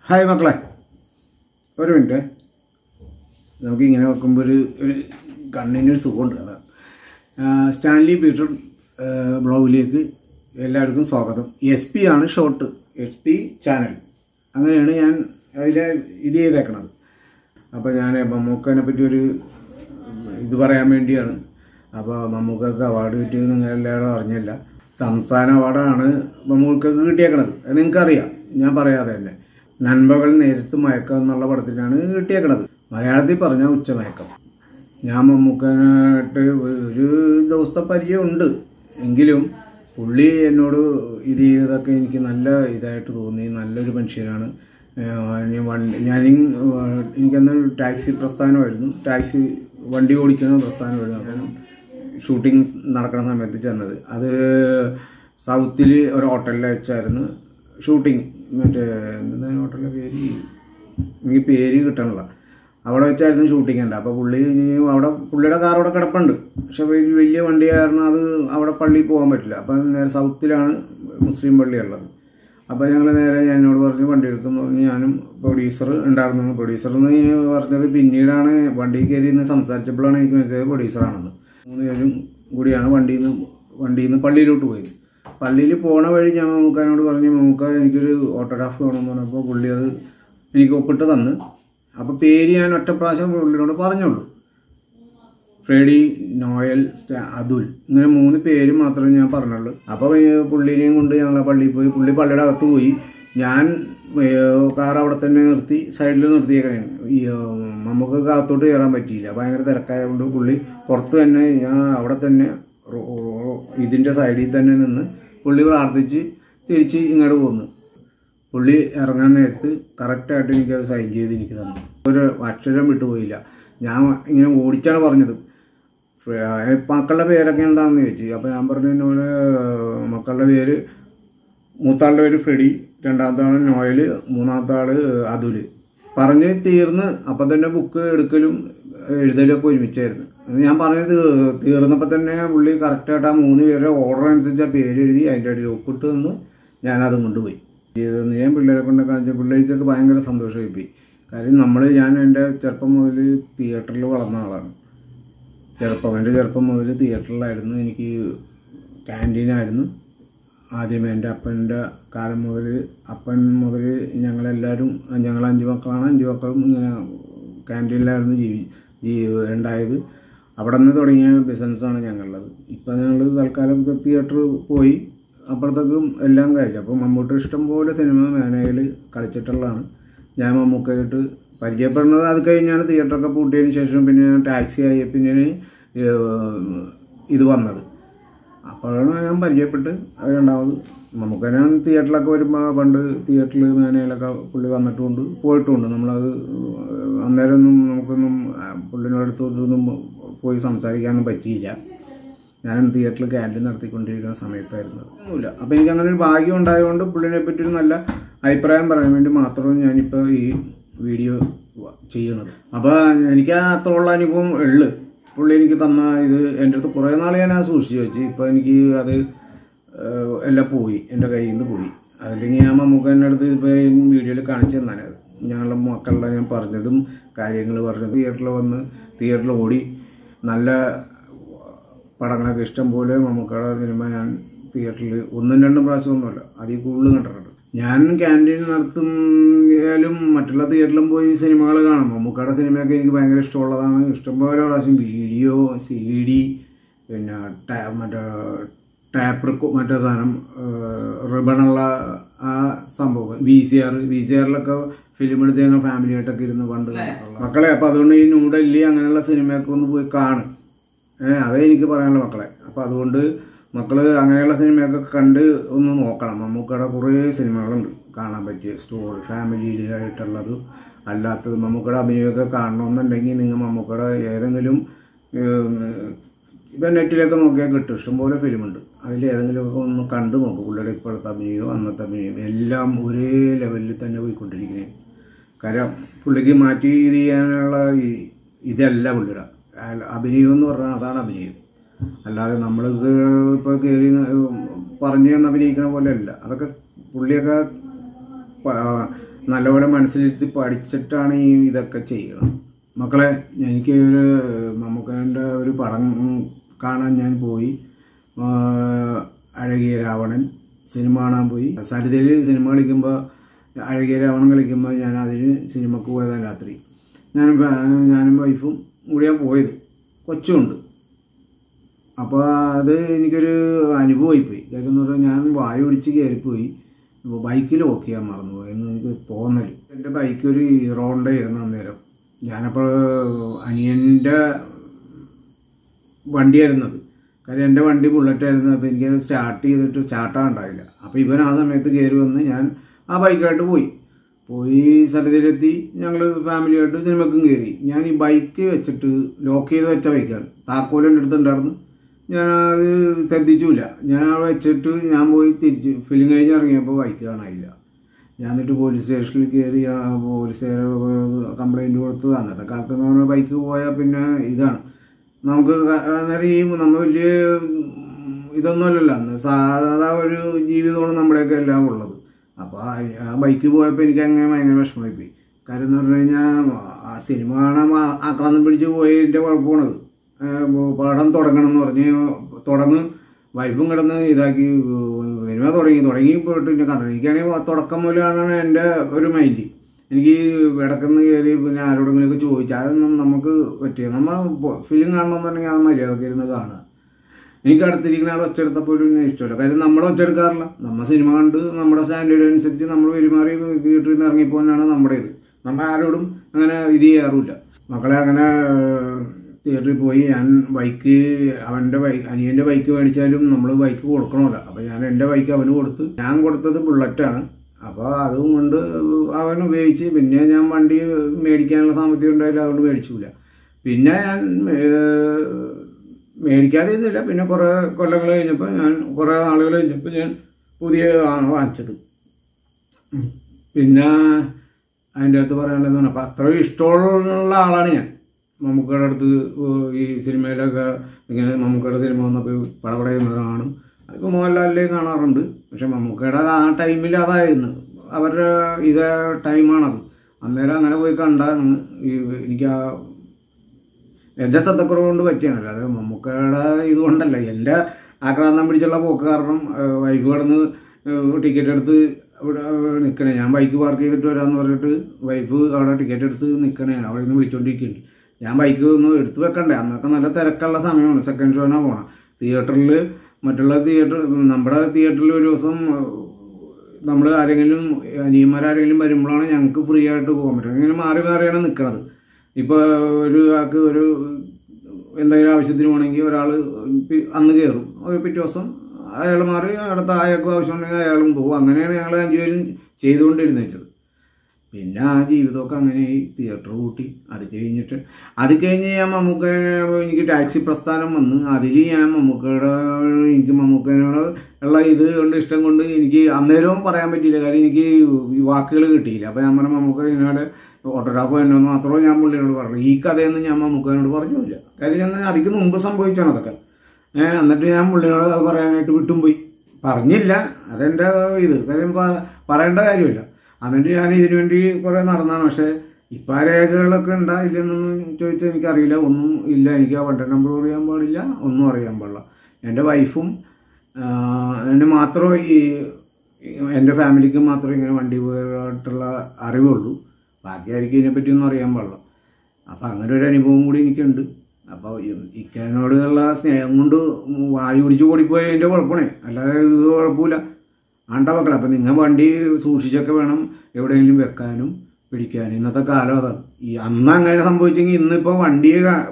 Hi മക്കളെ ഒരു minute നമുക്ക് ഇങ്ങനെ വെക്കുമ്പോൾ ഒരു ഒരു കണ്ണിനൊരു സുഖമുണ്ട് അതാണ് ആ, സ്റ്റാൻലി പീറ്റർ ആ, ബ്ലോഗിലേക്ക് എല്ലാവർക്കും സ്വാഗതം എസ് പി ആണ് ഷോർട്ട് എസ് പി ചാനൽ അങ്ങനെയാണ് ഞാൻ അതിലെ ഇത് ചെയ്തേക്കണത് അപ്പോൾ ഞാൻ മമ്മൂക്കനെ പറ്റി ഒരു ഇത് പറയാൻ വേണ്ടിയാണ് അപ്പോൾ മമ്മൂക്കൊക്കെ അവാർഡ് കിട്ടിയത് നിങ്ങൾ എല്ലാവരും അറിഞ്ഞില്ല സംസ്ഥാന അവാർഡാണ് മമ്മൂക്കൊക്കെ കിട്ടിയേക്കണത് അത് നിങ്ങൾക്കറിയാം ഞാൻ പറയാതെ തന്നെ നന്മകൾ നേരിട്ട് മയക്കം എന്നുള്ള പടത്തിനാണ് കിട്ടിയേക്കണത് മലയാളത്തിൽ പറഞ്ഞാൽ ഉച്ചമയക്കം ഞാൻ മമ്മൂക്കനായിട്ട് ഒരു ഒരു ദിവസത്തെ പരിചയമുണ്ട് എങ്കിലും പുള്ളി എന്നോട് ഇത് ചെയ്തതൊക്കെ എനിക്ക് നല്ല ഇതായിട്ട് തോന്നി നല്ലൊരു മനുഷ്യനാണ് ഏഹ് ഞാൻ വണ്ടി ഞാൻ എനിക്കന്ന് ടാക്സി പ്രസ്ഥാനമായിരുന്നു ടാക്സി വണ്ടി ഓടിക്കുന്ന പ്രസ്ഥാനമായിരുന്നു അപ്പം ഷൂട്ടിംഗ് നടക്കുന്ന സമയത്ത് ചെന്നത് അത് സൗത്തിൽ ഒരു ഹോട്ടലിൽ വെച്ചായിരുന്നു ഷൂട്ടിംഗ് മറ്റേ എന്താ ഹോട്ടലിൻ്റെ പേര് എനിക്ക് പേര് കിട്ടണില്ല അവിടെ വെച്ചായിരുന്നു ഷൂട്ടിംഗ് ഉണ്ട് അപ്പോൾ പുള്ളി അവിടെ പുള്ളിയുടെ കാർ അവിടെ കിടപ്പുണ്ട് പക്ഷെ വലിയ വലിയ വണ്ടി കാരണം അത് അവിടെ പള്ളിയിൽ പോകാൻ പറ്റില്ല അപ്പം നേരെ സൗത്തിലാണ് മുസ്ലിം പള്ളി ഉള്ളത് അപ്പോൾ ഞങ്ങൾ നേരെ എന്നോട് പറഞ്ഞ് വണ്ടി എടുക്കുന്നു പറഞ്ഞ് ഞാനും പ്രൊഡ്യൂസർ ഉണ്ടായിരുന്നു പ്രൊഡ്യൂസർ എന്ന് പറഞ്ഞത് പിന്നീടാണ് വണ്ടി കയറി നിന്ന് സംസാരിച്ചപ്പോഴാണ് എനിക്ക് മനസ്സിലായത് പ്രൊഡ്യൂസറാണെന്ന് മൂന്ന് പേരും കൂടിയാണ് വണ്ടിയിൽ നിന്ന് വണ്ടിയിൽ നിന്ന് പള്ളിയിലോട്ട് പോയത് പള്ളിയിൽ പോണ വഴി ഞാൻ മമ്മൂക്കാനോട് പറഞ്ഞു മമ്മൂക്ക എനിക്കൊരു ഓട്ടോഗ്രാഫ് വേണമെന്ന് പറഞ്ഞപ്പോൾ പുള്ളി അത് എനിക്ക് ഒപ്പിട്ട് തന്ന് അപ്പോൾ പേര് ഞാൻ ഒറ്റ പ്രാവശ്യം പുള്ളിനോട് പറഞ്ഞുള്ളൂ ഫ്രെഡി നോയൽ സ്റ്റാ- അതുൽ ഇങ്ങനെ മൂന്ന് പേര് മാത്രമേ ഞാൻ പറഞ്ഞുള്ളൂ അപ്പോൾ പുള്ളിനെയും കൊണ്ട് ഞങ്ങൾ പള്ളിയിൽ പോയി പുള്ളി പള്ളിയുടെ അകത്ത് പോയി ഞാൻ ഏഹ്, കാർ അവിടെ തന്നെ നിർത്തി സൈഡിൽ നിർത്തിയേക്കണേ ഈ ഏഹ്, നമുക്ക് അകത്തോട്ട് കയറാൻ പറ്റിയില്ല ഭയങ്കര തിരക്കായതുകൊണ്ട് പുള്ളി പുറത്ത് തന്നെ ഞാൻ അവിടെ തന്നെ റോ- റോ- ഇതിൻ്റെ സൈഡിൽ തന്നെ നിന്ന് പുള്ളി പ്രാർത്ഥിച്ച് തിരിച്ച് ഇങ്ങോട്ട് പോന്നു പുള്ളി ഇറങ്ങാൻ നേരത്ത് കറക്റ്റായിട്ട് എനിക്കത് സൈൻ ചെയ്ത് എനിക്ക് തന്നു ഒരു അക്ഷരം വിട്ടുപോയില്ല ഞാൻ ഇങ്ങനെ ഓടിച്ചാണ് പറഞ്ഞത് ഫ്ര- മക്കളുടെ പേരൊക്കെ എന്താണെന്ന് ചോദിച്ചു അപ്പോൾ ഞാൻ പറഞ്ഞു എന്നോട് മക്കളുടെ പേര് മൂത്താളുടെ പേര് ഫ്രെഡി രണ്ടാമത്തെ ആൾ നോയൽ മൂന്നാമത്തെ ആൾ അതുൽ പറഞ്ഞ് തീർന്ന് അപ്പം തന്നെ ബുക്ക് എടുക്കലും എഴുതലൊക്കെ ഒരുമിച്ചായിരുന്നു അത് ഞാൻ പറഞ്ഞത് തീർന്നപ്പോൾ തന്നെ പുള്ളി കറക്റ്റായിട്ട് ആ മൂന്ന് പേരുടെ ഓർഡർ അനുസരിച്ച് ആ പേര് എഴുതി അതിൻ്റെ അടിയിൽ ഒപ്പിട്ട് തന്ന് ഞാനതും കൊണ്ടുപോയി ഇതെന്ന് ഞാൻ പിള്ളേരെ കൊണ്ട് കാണിച്ച പിള്ളേർക്കൊക്കെ ഭയങ്കര സന്തോഷമായി പോയി കാര്യം നമ്മൾ ഞാൻ എൻ്റെ ചെറുപ്പം മുതൽ തിയേറ്ററിൽ വളർന്ന ആളാണ് ചെറുപ്പം എൻ്റെ ചെറുപ്പം മുതൽ തിയേറ്ററിലായിരുന്നു എനിക്ക് ക്യാൻറ്റീനായിരുന്നു ആദ്യമേ എൻ്റെ അപ്പൻ്റെ കാലം മുതൽ അപ്പൻ മുതൽ ഞങ്ങളെല്ലാവരും ഞങ്ങൾ അഞ്ച് മക്കളാണ് അഞ്ച് മക്കളും ഇങ്ങനെ ക്യാൻറ്റീനിലായിരുന്നു ജീവി ജീ ഉണ്ടായത് അവിടെ നിന്ന് തുടങ്ങിയ ബിസിനസ്സാണ് ഞങ്ങളുള്ളത് ഇപ്പം ഞങ്ങൾ തൽക്കാലം തിയേറ്റർ പോയി അപ്പുറത്തേക്കും എല്ലാം കഴിച്ചു അപ്പോൾ മമ്മൂട്ടി ഇഷ്ടം പോലെ സിനിമ മേനയിൽ കളിച്ചിട്ടുള്ളതാണ് ഞാൻ മമ്മൂക്കായിട്ട് പരിചയപ്പെടുന്നത് അത് കഴിഞ്ഞാണ് തിയേറ്ററൊക്കെ പൂട്ടിയതിന് ശേഷം പിന്നെ ഞാൻ ടാക്സി ആയി പിന്നെ ഇത് വന്നത് അപ്പോഴാണ് ഞാൻ പരിചയപ്പെട്ട് അത് രണ്ടാമത് നമുക്ക് ഞാൻ തിയേറ്ററിലൊക്കെ വരുമ്പോൾ പണ്ട് തിയേറ്ററിൽ മേനയിലൊക്കെ പുള്ളി വന്നിട്ടുമുണ്ട് പോയിട്ടുമുണ്ട് നമ്മളത് അന്നേരമൊന്നും നമുക്കൊന്നും ആ, പുള്ളിനോട് അടുത്തൊന്നും പോയി സംസാരിക്കാനൊന്നും പറ്റിയില്ല ഞാൻ തിയേറ്ററിൽ ക്യാൻറ്റീൻ നടത്തിക്കൊണ്ടിരിക്കുന്ന സമയത്തായിരുന്നു അത്. ഒന്നുമില്ല അപ്പോൾ എനിക്ക് അങ്ങനെ ഒരു ഭാഗ്യം ഉണ്ടായതുകൊണ്ട് പുള്ളിനെ പറ്റി ഒരു നല്ല അഭിപ്രായം പറയാൻ വേണ്ടി മാത്രമാണ് ഞാനിപ്പോൾ ഈ വീഡിയോ ചെയ്യണത് അപ്പോൾ എനിക്ക് ആ അത്രയുള്ള അനുഭവം ഉള്ളു പുള്ളി എനിക്ക് തന്ന ഇത് എൻ്റെ അടുത്ത് കുറേ നാൾ ഞാൻ അത് സൂക്ഷിച്ച് വെച്ച് ഇപ്പോൾ എനിക്ക് അത് ഏഹ്, എല്ലാം പോയി എൻ്റെ കയ്യിൽ നിന്ന് പോയി അതല്ലെങ്കിൽ ഞാൻ മമ്മൂക്കൻ്റെ അടുത്ത് ഇപ്പോൾ വീഡിയോയിൽ കാണിച്ചു തന്നാണ് അത് ഞങ്ങളുടെ മക്കളുടെ ഞാൻ പറഞ്ഞതും കാര്യങ്ങൾ പറഞ്ഞത് തിയേറ്ററിൽ വന്ന് തിയേറ്ററിൽ ഓടി നല്ല പടങ്ങളൊക്കെ ഇഷ്ടം പോലെ മമ്മൂക്കയുടെ സിനിമ ഞാൻ തിയേറ്ററിൽ ഒന്നും രണ്ടും പ്രാവശ്യമൊന്നുമല്ല അതിൽ കൂടുതൽ കണ്ടിട്ടുണ്ട് ഞാൻ ക്യാൻറ്റീൻ നടത്തുന്നാലും മറ്റുള്ള തിയേറ്ററിലും പോയി സിനിമകൾ കാണും മമ്മൂക്കയുടെ സിനിമയൊക്കെ എനിക്ക് ഭയങ്കര ഇഷ്ടമുള്ളതാണ് ഇഷ്ടംപോലെ പ്രാവശ്യം വീഡിയോ സി ഡി പിന്നെ ടാ- മറ്റേ ടാപ്പ് റെക്കോ മറ്റേ സാധനം റിബണുള്ള ആ സംഭവം V C R V C ആറിലൊക്കെ ഫിലിം എടുത്ത് ഞങ്ങൾ ഫാമിലി ആയിട്ടൊക്കെ ഇരുന്ന് പണ്ട് കണ്ടിട്ടുള്ള മക്കളെ അപ്പോൾ അതുകൊണ്ട് ഈ ന്യൂഡൽഹി അങ്ങനെയുള്ള സിനിമയൊക്കെ ഒന്ന് പോയി കാണും ഏഹ് അതേ എനിക്ക് പറയാനുള്ള മക്കളെ അപ്പോൾ അതുകൊണ്ട് മക്കൾ അങ്ങനെയുള്ള സിനിമയൊക്കെ കണ്ട് ഒന്ന് നോക്കണം മമ്മൂക്കയുടെ കുറേ സിനിമകളുണ്ട് കാണാൻ പറ്റിയ സ്റ്റോറി ഫാമിലിയിലായിട്ടുള്ളത് അല്ലാത്തത് മമ്മൂക്കയുടെ അഭിനയമൊക്കെ കാണണമെന്നുണ്ടെങ്കിൽ നിങ്ങൾ മമ്മൂക്കയുടെ ഏതെങ്കിലും ഇപ്പം നെറ്റിലൊക്കെ നോക്കിയാൽ കിട്ടും ഇഷ്ടംപോലെ ഫിലിമുണ്ട് അതിൽ ഏതെങ്കിലുമൊക്കെ ഒന്ന് കണ്ടു നോക്കും പുള്ളിയുടെ ഇപ്പോഴത്തെ അഭിനയവും അന്നത്തെ അഭിനയവും എല്ലാം ഒരേ ലെവലിൽ തന്നെ പോയിക്കൊണ്ടിരിക്കുന്നത് കാര്യം പുള്ളിക്ക് മാറ്റി ഇത് ചെയ്യാനുള്ള ഈ- ഇതല്ല പുള്ളിയുടെ അയാൾ- അഭിനയം എന്ന് പറഞ്ഞാൽ അതാണ് അഭിനയം അല്ലാതെ നമ്മൾ ഇപ്പോൾ കയറി പറഞ്ഞു തന്ന് അഭിനയിക്കണ പോലെ അല്ല അതൊക്കെ പുള്ളിയൊക്കെ പ- നല്ലപോലെ മനസ്സിലിരുത്തി പഠിച്ചിട്ടാണ് ഈ ഇതൊക്കെ ചെയ്യണം മക്കളെ എനിക്ക് ഒരു മമ്മൂക്കൻ്റെ ഒരു പടം കാണാൻ ഞാൻ പോയി ആ, അഴകിയ രാവണൻ സിനിമ കാണാൻ പോയി സരിതയിൽ സിനിമ കളിക്കുമ്പോൾ അഴകിയ രാവണൻ കളിക്കുമ്പോൾ ഞാൻ അതിന് സിനിമക്ക് പോയതാണ് രാത്രി ഞാൻ ഞാനും വൈഫും കൂടിയാണ് പോയത് കൊച്ചുണ്ട് അപ്പോൾ അത് എനിക്കൊരു അനുഭവമായിപ്പോയി കാര്യം എന്ന് പറഞ്ഞാൽ ഞാൻ വായു പിടിച്ച് കയറിപ്പോയി ഇപ്പോൾ ബൈക്കിൽ ഓക്കെ ചെയ്യാൻ മറന്നുപോയി എന്ന് എനിക്ക് തോന്നൽ എൻ്റെ ബൈക്ക് ഒരു ഹീറോണ്ട ആയിരുന്നു അന്നേരം ഞാനപ്പോൾ അനിയൻ്റെ വണ്ടിയായിരുന്നത് കാര്യം എൻ്റെ വണ്ടി ബുള്ളറ്റായിരുന്നു അപ്പോൾ എനിക്കത് സ്റ്റാർട്ട് ചെയ്തിട്ട് സ്റ്റാർട്ടാൻ ഉണ്ടായില്ല അപ്പോൾ ഇവൻ ആ സമയത്ത് കയറി വന്ന് ഞാൻ ആ ബൈക്കായിട്ട് പോയി പോയി സ്ഥലത്തിലെത്തി ഞങ്ങൾ ഫാമിലിയായിട്ട് സിനിമക്കും കയറി ഞാൻ ഈ ബൈക്ക് വെച്ചിട്ട് ലോക്ക് ചെയ്ത് വെച്ച ബൈക്കാണ് താക്കോലെൻ്റെ അടുത്തുണ്ടായിരുന്നു ഞാൻ അത് ശ്രദ്ധിച്ചില്ല ഞാൻ അവിടെ വെച്ചിട്ട് ഞാൻ പോയി തിരിച്ച് ഫിലിം കഴിഞ്ഞ് ഇറങ്ങിയപ്പോൾ ബൈക്ക് കാണാനില്ല ഞാൻ എന്നിട്ട് പോലീസ് സ്റ്റേഷനിൽ കയറി ആ പോലീസുകാരെ കംപ്ലൈൻറ്റ് കൊടുത്ത് അന്നത്തെ കാലത്ത് എന്ന് പറഞ്ഞാൽ ബൈക്ക് പോയാൽ പിന്നെ ഇതാണ് നമുക്ക് ക- അന്നേരം ഈ നമ്മൾ വലിയ ഉം, ഇതൊന്നുമല്ലല്ലോ അന്ന് സാധാ ഒരു ജീവിതമാണ് നമ്മുടെയൊക്കെ എല്ലാം ഉള്ളത് അപ്പോൾ ആ ബൈക്ക് പോയപ്പോൾ എനിക്ക് അങ്ങനെ ഭയങ്കര വിഷമമായി പോയി കാര്യം എന്ന് പറഞ്ഞു കഴിഞ്ഞാൽ ആ സിനിമ കാണാൻ ആ- ആക്രാന്തം പിടിച്ച് പോയതിൻ്റെ കുഴപ്പമാണത് ഏഹ് പടം തുടങ്ങണം എന്ന് പറഞ്ഞ് തുടങ്ങ് വൈഫും കിടന്ന് ഇതാക്കി സിനിമ തുടങ്ങി തുടങ്ങി പോയിട്ട് പിന്നെ കണ്ടു എനിക്കാണെങ്കിൽ തുടക്കം മുതലാണ് എൻ്റെ ഒരു മൈൻഡ് എനിക്ക് ഇടക്കുന്ന് കയറി പിന്നെ ആരോടെങ്കിലുമൊക്കെ ചോദിച്ചാൽ അതൊന്നും നമുക്ക് പറ്റിയ നമ്മൾ ഫിലിം കാണണമെന്നുണ്ടെങ്കിൽ അത് മര്യാദക്ക് ഇരുന്ന് കാണുക എനിക്ക് അടുത്തിരിക്കുന്ന ആൾ ഒച്ചെടുത്തപ്പോഴും എനിക്ക് ഇഷ്ടമല്ല കാര്യം നമ്മൾ ഒച്ചെടുക്കാറില്ല നമ്മൾ സിനിമ കണ്ട് നമ്മുടെ സ്റ്റാൻഡേർഡ് അനുസരിച്ച് നമ്മൾ പെരുമാറി തിയേറ്ററിൽ നിന്ന് ഇറങ്ങിപ്പോകാനാണ് നമ്മുടെ ഇത് നമ്മൾ ആരോടും അങ്ങനെ ഇത് ചെയ്യാറുമില്ല മക്കളെ അങ്ങനെ തിയേറ്ററിൽ പോയി ഞാൻ ബൈക്ക് അവൻ്റെ ബൈക്ക് അനിയൻ്റെ ബൈക്ക് മേടിച്ചാലും നമ്മൾ ബൈക്ക് കൊടുക്കണമല്ലോ അപ്പോൾ ഞാൻ എൻ്റെ ബൈക്ക് അവന് കൊടുത്ത് ഞാൻ കൊടുത്തത് ബുള്ളറ്റാണ് അപ്പോൾ അതും കൊണ്ട് അവൻ ഉപയോഗിച്ച് പിന്നെ ഞാൻ വണ്ടി മേടിക്കാനുള്ള സാമ്പത്തികം ഉണ്ടായില്ല അതുകൊണ്ട് മേടിച്ചില്ല പിന്നെ ഞാൻ ഏഹ്, മേടിക്കാതെ ഇരുന്നില്ല പിന്നെ കുറേ കൊല്ലങ്ങൾ കഴിഞ്ഞപ്പോൾ ഞാൻ കുറേ നാളുകൾ കഴിഞ്ഞപ്പോൾ ഞാൻ പുതിയ ആണ് വാങ്ങിച്ചത് ഉം. പിന്നെ അതിൻ്റെ അകത്ത് പറയാനുള്ളതെന്ന് പറഞ്ഞാൽ അപ്പോൾ അത്രയും ഇഷ്ടമുള്ള ആളാണ് ഞാൻ മമ്മൂക്കയുടെ അടുത്ത് ഈ സിനിമയിലൊക്കെ ഇങ്ങനെ മമ്മൂക്കയുടെ സിനിമ വന്നപ്പോൾ പടപടയുന്ന കാണും അതിപ്പോൾ മോഹൻലാലിലെ കാണാറുണ്ട് പക്ഷെ മമ്മൂക്കയുടെ ആ ടൈമിൽ അതായിരുന്നു അവരുടെ ഇതേ ടൈമാണത് അന്നേരം അങ്ങനെ പോയി കണ്ടാണ് ഈ എനിക്ക് ആ എൻ്റെ ശ്രദ്ധക്കുറവ് കൊണ്ട് പറ്റിയാണല്ലോ അത് മമ്മൂക്കയുടെ ഇതുകൊണ്ടല്ല എൻ്റെ ആക്രാന്തം പിടിച്ചുള്ള പോക്ക് കാരണം ഏഹ്, വൈഫ് കിടന്ന് ടിക്കറ്റ് എടുത്ത് ഇവിടെ നിൽക്കണേ ഞാൻ ബൈക്ക് പാർക്ക് ചെയ്തിട്ട് വരാമെന്ന് പറഞ്ഞിട്ട് വൈഫ് അവിടെ ടിക്കറ്റ് എടുത്ത് നിൽക്കണേ അവിടെ നിന്ന് വിളിച്ചോണ്ടിരിക്കുന്നുണ്ട് ഞാൻ ബൈക്ക് ഒന്ന് എടുത്ത് വെക്കണ്ടേ അന്നൊക്കെ നല്ല തിരക്കുള്ള സമയമാണ് സെക്കൻഡ് ഷോനാണ് പോണം തിയേറ്ററിൽ മറ്റുള്ള തിയേറ്റർ നമ്മുടെ തിയേറ്ററിൽ ഒരു ദിവസം നമ്മൾ ആരെങ്കിലും അനിയന്മാരാരെങ്കിലും വരുമ്പോഴാണ് ഞങ്ങൾക്ക് ഫ്രീ ആയിട്ട് പോകാൻ പറ്റും ഇങ്ങനെ മാറി മാറിയാണ് നിൽക്കണത് ഇപ്പോൾ ഒരു ആൾക്ക് ഒരു എന്തെങ്കിലും ആവശ്യത്തിന് പോകണമെങ്കിൽ ഒരാൾ അന്ന് കയറും ഒരു പിറ്റേ ദിവസം അയാൾ മാറി അടുത്ത അയാൾക്കും ആവശ്യമുണ്ടെങ്കിൽ അയാളും പോകും അങ്ങനെയാണ് ഞങ്ങൾ അഞ്ചുപേരും ചെയ്തുകൊണ്ടിരുന്നത് വെച്ചത് പിന്നെ ആ ജീവിതമൊക്കെ അങ്ങനെ ഈ തിയേറ്റർ കൂട്ടി അത് കഴിഞ്ഞിട്ട് അത് കഴിഞ്ഞ് ഞാൻ മമ്മൂക്ക എനിക്ക് ടാക്സി പ്രസ്ഥാനം വന്ന് അതിൽ ഞാൻ മമ്മൂക്കയുടെ എനിക്ക് മമ്മൂക്കനോട് ഉള്ള ഇത് കൊണ്ട് ഇഷ്ടം കൊണ്ട് എനിക്ക് അന്നേരവും പറയാൻ പറ്റിയില്ല കാര്യം എനിക്ക് ഈ വാക്കുകൾ കിട്ടിയില്ല അപ്പോൾ ഞാൻ പറഞ്ഞ മമ്മൂക്ക എന്നോട് ഓട്ടോഗ്രാഫ് എന്നൊന്നും മാത്രമേ ഞാൻ പുള്ളിയോട് പറഞ്ഞു ഈ കഥയൊന്നും ഞാൻ മമ്മൂക്കനോട് പറഞ്ഞില്ല കാര്യം ഞാൻ അതിക്ക് മുമ്പ് സംഭവിച്ചാണ് അതൊക്കെ ഏഹ് എന്നിട്ട് ഞാൻ പുള്ളിയോട് അത് പറയാനായിട്ട് വിട്ടും പോയി പറഞ്ഞില്ല അതെൻ്റെ ഇത് കാര്യം പ- പറയേണ്ട കാര്യമില്ല എന്നിട്ട് ഞാൻ ഇതിനു വേണ്ടി കുറേ നടന്നാണ് പക്ഷേ ഇപ്പം ആ രേഖകളൊക്കെ ഉണ്ടാ ഇല്ലെന്നൊന്നും ചോദിച്ചാൽ എനിക്കറിയില്ല ഒന്നും ഇല്ല എനിക്ക് ആ വണ്ടി നമ്പർ അറിയാൻ പാടില്ല ഒന്നും അറിയാൻ പാടില്ല എൻ്റെ വൈഫും എൻ്റെ മാത്രം ഈ എൻ്റെ ഫാമിലിക്ക് മാത്രമേ ഇങ്ങനെ വണ്ടി പോയിട്ടുള്ള അറിവുള്ളൂ ബാക്കി ആയിരിക്കും ഇതിനെപ്പറ്റിയൊന്നും അറിയാൻ പാടില്ല അപ്പം അങ്ങനെ ഒരു അനുഭവം കൂടി എനിക്കുണ്ട് അപ്പോൾ ഇക്കാനോടുള്ള സ്നേഹം കൊണ്ട് വായു പിടിച്ച് ഓടിപ്പോയതിൻ്റെ കുഴപ്പമാണ് അല്ലാതെ ഇത് കുഴപ്പമില്ല ആണ്ട മക്കളെ അപ്പം നിങ്ങൾ വണ്ടി സൂക്ഷിച്ചൊക്കെ വേണം എവിടെയെങ്കിലും വെക്കാനും പിടിക്കാനും ഇന്നത്തെ കാലം അതാണ് ഈ അന്ന് അങ്ങനെ സംഭവിച്ചെങ്കിൽ ഇന്നിപ്പോൾ വണ്ടി ക-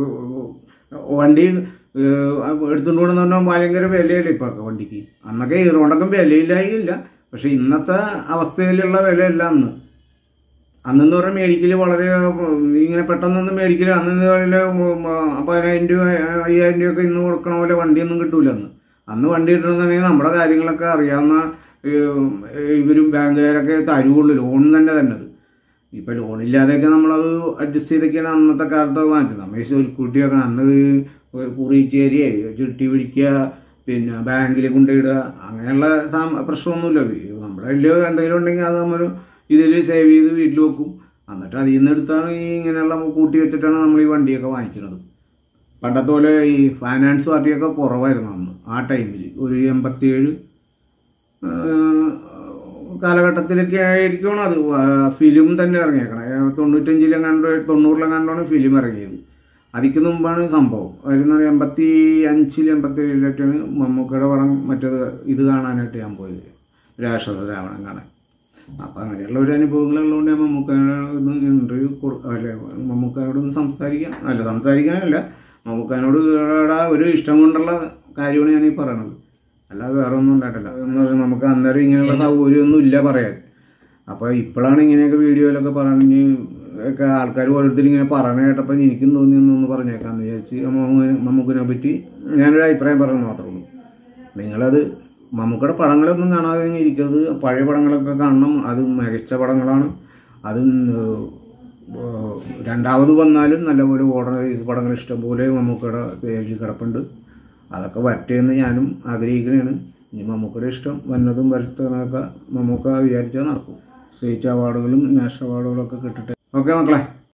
വണ്ടി എടുത്തുകൊണ്ട് പോകുന്ന പറഞ്ഞാൽ ഭയങ്കര വിലയല്ലേ ഇപ്പോൾ വണ്ടിക്ക് അന്നൊക്കെ ഹീറോണ്ടൊക്കെ വിലയില്ലായില്ല പക്ഷെ ഇന്നത്തെ അവസ്ഥയിലുള്ള വിലയല്ല അന്ന് അന്നെന്ന് പറഞ്ഞാൽ മേടിക്കൽ വളരെ ഉം, ഇങ്ങനെ പെട്ടെന്നൊന്നും മേടിക്കൽ അന്ന് വല്ല ഉം, ആ, പതിനായിരം രൂപ അയ്യായിരം രൂപയൊക്കെ ഇന്ന് കൊടുക്കണ പോലെ വണ്ടിയൊന്നും കിട്ടൂല അന്ന് അന്ന് വണ്ടി കിട്ടണമെന്നുണ്ടെങ്കിൽ നമ്മുടെ കാര്യങ്ങളൊക്കെ അറിയാവുന്ന ഉം, ഇവരും ബാങ്കുകാരൊക്കെ തരുവുള്ളൂ ലോൺ തന്നെ തന്നത് ഇപ്പം ലോണില്ലാതെയൊക്കെ നമ്മളത് അഡ്ജസ്റ്റ് ചെയ്തൊക്കെയാണ് അന്നത്തെ കാലത്ത് വാങ്ങിച്ചത് നമ്മൾ സ്വൽക്കൂട്ടി വെക്കണം അന്ന് കുറിച്ചേരിയെ ചുട്ടി പിടിക്കുക പിന്നെ ബാങ്കിൽ കൊണ്ടുപോയിടുക അങ്ങനെയുള്ള സാ- പ്രശ്നമൊന്നുമില്ല നമ്മുടെ കയ്യിൽ എന്തെങ്കിലും ഉണ്ടെങ്കിൽ അത് നമ്മൾ ഇതിൽ സേവ് ചെയ്ത് വീട്ടിൽ വെക്കും എന്നിട്ട് അതിൽ നിന്ന് എടുത്താണ് ഈ ഇങ്ങനെയുള്ള കൂട്ടി വെച്ചിട്ടാണ് നമ്മൾ ഈ വണ്ടിയൊക്കെ വാങ്ങിക്കുന്നത് പണ്ടത്തെ പോലെ ഈ ഫൈനാൻസ് പാർട്ടിയൊക്കെ കുറവായിരുന്നു അന്ന് ആ ടൈമിൽ ഒരു എൺപത്തിയേഴ് കാലഘട്ടത്തിലൊക്കെ ആയിരിക്കണം അത് ഫിലിം തന്നെ ഇറങ്ങിയേക്കണം തൊണ്ണൂറ്റഞ്ചിലും കണ്ടോ തൊണ്ണൂറിലും കണ്ടാണ് ഫിലിം ഇറങ്ങിയത് അതിക്ക് മുമ്പാണ് സംഭവം വരുന്ന എൺപത്തി അഞ്ചിൽ എൺപത്തി ഏഴിലൊക്കെയാണ് മമ്മൂക്കയുടെ പടം മറ്റേത് ഇത് കാണാനായിട്ട് ഞാൻ പോയത് രാക്ഷസ രാവണൻ കാണാൻ അപ്പം അങ്ങനെയുള്ള ഒരു അനുഭവങ്ങളുള്ളതുകൊണ്ട് ഞാൻ മമ്മൂക്കാനോട് ഇൻ്റർവ്യൂ അല്ല മമ്മൂക്കാനോടൊന്ന് സംസാരിക്കാൻ അല്ല സംസാരിക്കാനല്ല മമ്മൂക്കാനോട് ഒരു ഇഷ്ടം കൊണ്ടുള്ള കാര്യമാണ് ഞാൻ ഈ പറയണത് അല്ലാതെ വേറെ ഒന്നും ഉണ്ടായിട്ടില്ല എന്ന് പറഞ്ഞാൽ നമുക്ക് അന്നേരം ഇങ്ങനെയുള്ള സൗകര്യമൊന്നും ഇല്ല പറയാൻ അപ്പോൾ ഇപ്പോഴാണ് ഇങ്ങനെയൊക്കെ വീഡിയോയിലൊക്കെ പറഞ്ഞ് ഒക്കെ ആൾക്കാർ ഓരോരുത്തർ ഇങ്ങനെ പറയണ കേട്ടപ്പോൾ എനിക്കും തോന്നി ഒന്ന് പറഞ്ഞേക്കാന്ന് വിചാരിച്ച് മമ്മൂ- മമ്മൂക്കിനെ പറ്റി ഞാനൊരു അഭിപ്രായം പറയുന്നത് മാത്രമേ ഉള്ളൂ നിങ്ങളത് മമ്മൂക്കയുടെ പടങ്ങളൊന്നും കാണാതെ ഇങ്ങനെ ഇരിക്കരുത് പഴയ പടങ്ങളൊക്കെ കാണണം അത് മികച്ച പടങ്ങളാണ് അത് ഏഹ് രണ്ടാമത് വന്നാലും നല്ലപോലെ ഓടുന്ന ഈ പടങ്ങൾ ഇഷ്ടംപോലെ മമ്മൂക്കയുടെ പേരിൽ കിടപ്പുണ്ട് അതൊക്കെ വരട്ടെ എന്ന് ഞാനും ആഗ്രഹിക്കുന്നതാണ് ഇനി മമ്മൂക്കയുടെ ഇഷ്ടം വന്നതും വരുത്തുന്നതൊക്കെ മമ്മൂക്ക വിചാരിച്ചാൽ നടക്കും സ്റ്റേറ്റ് അവാർഡുകളും നാഷണൽ അവാർഡുകളും ഒക്കെ കിട്ടട്ടെ ഓക്കെ മക്കളെ